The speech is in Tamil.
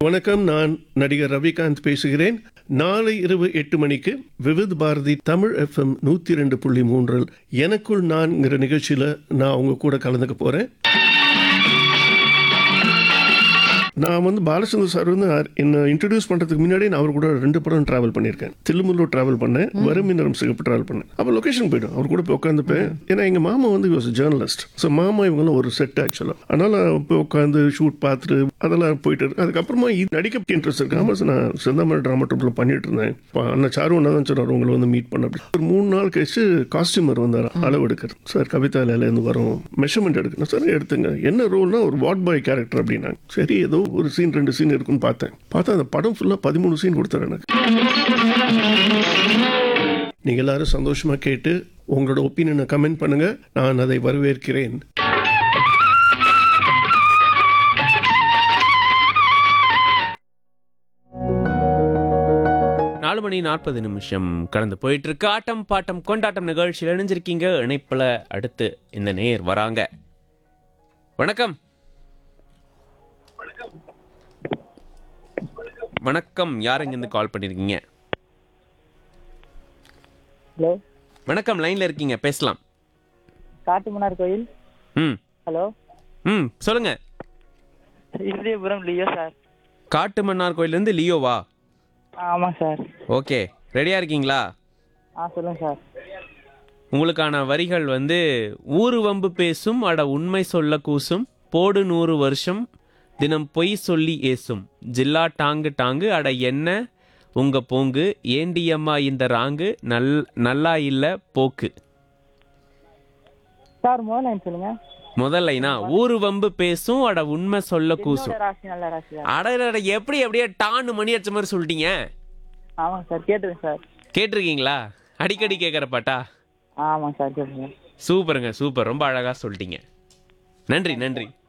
வணக்கம் நான் நடிகர் ரவிகாந்த் பேசுகிறேன் நாளை இரவு எட்டு மணிக்கு விவித் பாரதி தமிழ் எஃப்எம் நூற்றி ரெண்டு புள்ளி மூன்றில் எனக்குள் நான்ங்கிற நிகழ்ச்சியில் நான் உங்க கூட கலந்துக்க போகிறேன் நான் வந்து பாலச்சந்தர் சார் வந்து அர்- என்னை இன்ட்ரடியூஸ் பண்ணுறதுக்கு முன்னாடி நான் அவர் கூட ரெண்டு படம் ட்ராவல் பண்ணியிருக்கேன் தில்லுமுல்லூர் ட்ராவல் பண்ணேன் வறுமினரம் சிகப்பு ட்ராவல் பண்ணேன் அப்போ லொக்கேஷன் போய்டும் அவர் கூட போய் உட்காந்துப்பேன் ஏன்னா எங்கள் மாமா வந்து வாஸ் ஜேர்னலிஸ்ட் ஸோ மாமா இவங்கெல்லாம் ஒரு செட் ஆக்சுவலாக அதனால் போய் உட்காந்து ஷூட் பார்த்துட்டு அதெல்லாம் போயிட்டு இருக்கு அதுக்கப்புறமா இது நடிக்க இன்ட்ரெஸ்ட் இருக்கு ஆமாம் சார் நான் செந்தாமரை ட்ராமா ட்ரூப்பில் பண்ணிட்டு இருந்தேன் இப்போ அண்ணன் சாரு ஒன்றா தான் சொன்னார் உங்களை வந்து மீட் பண்ண அப்படி ஒரு மூணு நாள் கழிச்சு காஸ்டியூமர் வந்தார் அளவு எடுக்கிறார் சார் கவிதாலேருந்து வரும் மெஷர்மெண்ட் எடுக்கணும் சார் எடுத்துங்க என்ன ரோல்னா ஒரு வாட் பாய் கேரக்டர் அப்படின்னாங்க சரி ஏதோ ஒரு சீன் ரெண்டு சீன் இருக்குன்னு பார்த்தேன் பார்த்தா அந்த படம் ஃபுல்லாக பதிமூணு சீன் கொடுத்தாரு எனக்கு நீங்கள் எல்லாரும் சந்தோஷமாக கேட்டு உங்களோட ஒப்பீனியனை கமெண்ட் பண்ணுங்க நான் அதை வரவேற்கிறேன் நாலு மணி நாற்பது நிமிஷம் கடந்து போயிட்டு இருக்கு ஆட்டம் பாட்டம் கொண்டாட்டம் நிகழ்ச்சியில் இணைஞ்சிருக்கீங்க இணைப்புல அடுத்து இந்த நேர் வராங்க வணக்கம் வணக்கம் யார் இருந்து கால் பண்ணிருக்கீங்க ஹலோ வணக்கம் லைன்ல இருக்கீங்க பேசலாம் காட்டுமன்னார் கோயில் ம் ஹலோ ம் சொல்லுங்க இருதயபுரம் லியோ சார் காட்டு மன்னார் கோயிலேருந்து லியோவா ஆமாம் சார் ஓகே ரெடியா இருக்கீங்களா ஆ சொல்லுங்கள் சார் உங்களுக்கான வரிகள் வந்து ஊரு வம்பு பேசும் அட உண்மை சொல்ல கூசும் போடு நூறு வருஷம் தினம் பொய் சொல்லி ஏசும் ஜில்லா டாங்கு டாங்கு அட என்ன உங்க போங்கு ஏண்டியம்மா இந்த ராங்கு நல் நல்லா இல்ல போக்கு சார் முதல் லைன் சொல்லுங்க முதல் லைனா ஊரு வம்பு பேசும் அட உண்மை சொல்ல கூசும் என்னோட ராசி நல்ல ராசி சார் அட எப்படி அப்படியே டான்னு மணி அடிச்ச மாதிரி சொல்லிட்டீங்க ஆமாங்க சார் கேட்டுருங்க சார் கேட்டிருக்கீங்களா அடிக்கடி கேட்குற பாட்டா ஆமாங்க சார் கேட்டுருங்க சூப்பருங்க சூப்பர் ரொம்ப அழகா சொல்லிட்டீங்க நன்றி நன்றி